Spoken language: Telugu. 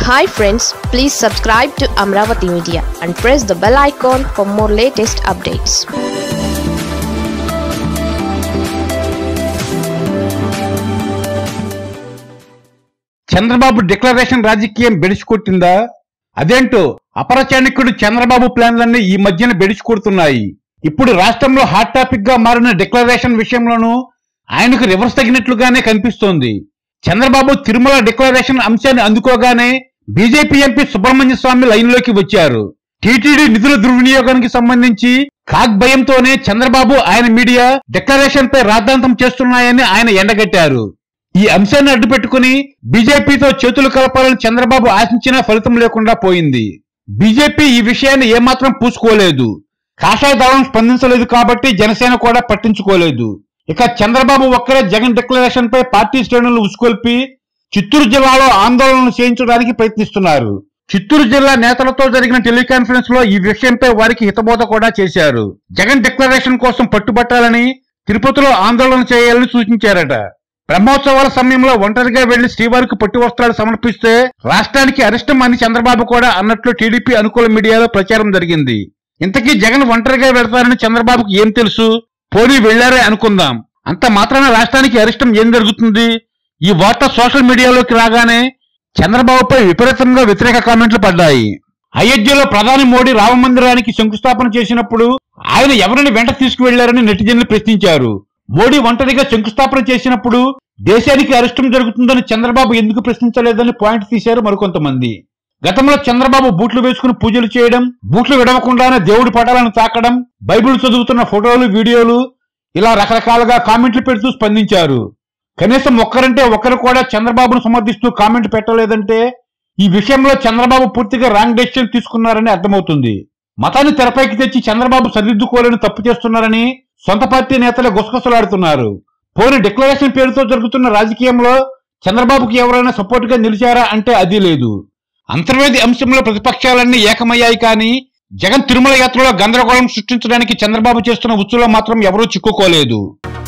hi friends please subscribe to Amaravati media and press the bell icon for more latest updates Chandrababu declaration రాజకీయం బెడిసికొట్టిందా అదేంటో అపరచాణిక్యుడు చంద్రబాబు ప్లాన్లన్నీ ఈ మధ్యన బెడిసికొడుతున్నాయి ఇప్పుడు రాష్ట్రంలో హాట్ టాపిక్ గా మారిన డిక్లరేషన్ విషయంలోనూ ఆయనకు రివర్స్ తగినట్లుగానే కనిపిస్తోంది చంద్రబాబు తిరుమల డిక్లరేషన్ అంశాన్ని అందుకోగానే బీజేపీ ఎంపీ సుబ్రహ్మణ్య స్వామి లైన్లోకి వచ్చారు టీటీడీ నిధుల దుర్వినియోగానికి సంబంధించి కాగ్ భయంతోనే చంద్రబాబు ఆయన మీడియా డిక్లరేషన్ పై రాద్ధాంతం చేస్తున్నాయని ఆయన ఎండగట్టారు ఈ అంశాన్ని అడ్డుపెట్టుకుని బీజేపీతో చేతులు కలపాలని చంద్రబాబు ఆశించినా ఫలితం లేకుండా పోయింది బీజేపీ ఈ విషయాన్ని ఏమాత్రం పూసుకోలేదు కాషాయ దళం స్పందించలేదు కాబట్టి జనసేన కూడా పట్టించుకోలేదు ఇక చంద్రబాబు ఒక్కరే జగన్ డిక్లరేషన్ పై పార్టీ శ్రేణులు ఉసుకొల్పి చిత్తూరు జిల్లాలో ఆందోళనలు చేయించడానికి ప్రయత్నిస్తున్నారు చిత్తూరు జిల్లా నేతలతో జరిగిన టెలికాన్ఫరెన్స్ లో ఈ విషయంపై వారికి హితబోధ కూడా చేశారు జగన్ డిక్లరేషన్ కోసం పట్టుబట్టాలని తిరుపతిలో ఆందోళన చేయాలని సూచించారట బ్రహ్మోత్సవాల సమయంలో ఒంటరిగా వెళ్లి శ్రీవారికి పట్టు వస్త్రాలు సమర్పిస్తే రాష్ట్రానికి అరిష్టం అని చంద్రబాబు కూడా అన్నట్లు టీడీపీ అనుకూల మీడియాలో ప్రచారం జరిగింది ఇంతకీ జగన్ ఒంటరిగా వెళ్తారని చంద్రబాబుకి ఏం తెలుసు పోనీ వెళ్లారే అనుకుందాం అంత మాత్రాన రాష్ట్రానికి అరిష్టం ఏం జరుగుతుంది ఈ వార్త సోషల్ మీడియాలోకి రాగానే చంద్రబాబుపై విపరీతంగా వ్యతిరేక కామెంట్లు పడ్డాయి అయోధ్యలో ప్రధాని మోడీ రామ మందిరానికి శంకుస్థాపన చేసినప్పుడు ఆయన ఎవరిని వెంట తీసుకువెళ్లారని నెటిజన్లు ప్రశ్నించారు మోడీ ఒంటరిగా శంకుస్థాపన చేసినప్పుడు దేశానికి అరిష్టం జరుగుతుందని చంద్రబాబు ఎందుకు ప్రశ్నించలేదని పాయింట్ తీశారు మరికొంతమంది గతంలో చంద్రబాబు బూట్లు వేసుకుని పూజలు చేయడం బూట్లు విడవకుండానే దేవుడి పటాలను తాకడం బైబిల్ చదువుతున్న ఫోటోలు వీడియోలు ఇలా రకరకాలుగా కామెంట్లు పెడుతూ స్పందించారు కనీసం ఒక్కరంటే ఒక్కరు కూడా చంద్రబాబును సమర్థిస్తూ కామెంట్ పెట్టలేదంటే ఈ విషయంలో చంద్రబాబు పూర్తిగా రాంగ్ డెసిషన్ తీసుకున్నారని అర్థమవుతుంది మతాన్ని తెరపైకి తెచ్చి చంద్రబాబు సరిదిద్దుకోలేని తప్పు చేస్తున్నారని సొంత పార్టీ నేతలే గుసగుసలాడుతున్నారు పోని డిక్లరేషన్ పేరుతో జరుగుతున్న రాజకీయంలో చంద్రబాబుకి ఎవరైనా సపోర్ట్ గా నిలిచారా అంటే అది లేదు అంతర్వేది అంశంలో ప్రతిపక్షాలన్నీ ఏకమయ్యాయి కానీ జగన్ తిరుమల యాత్రలో గందరగోళం సృష్టించడానికి చంద్రబాబు చేస్తున్న ఉచ్చులో మాత్రం ఎవరూ చిక్కుకోలేదు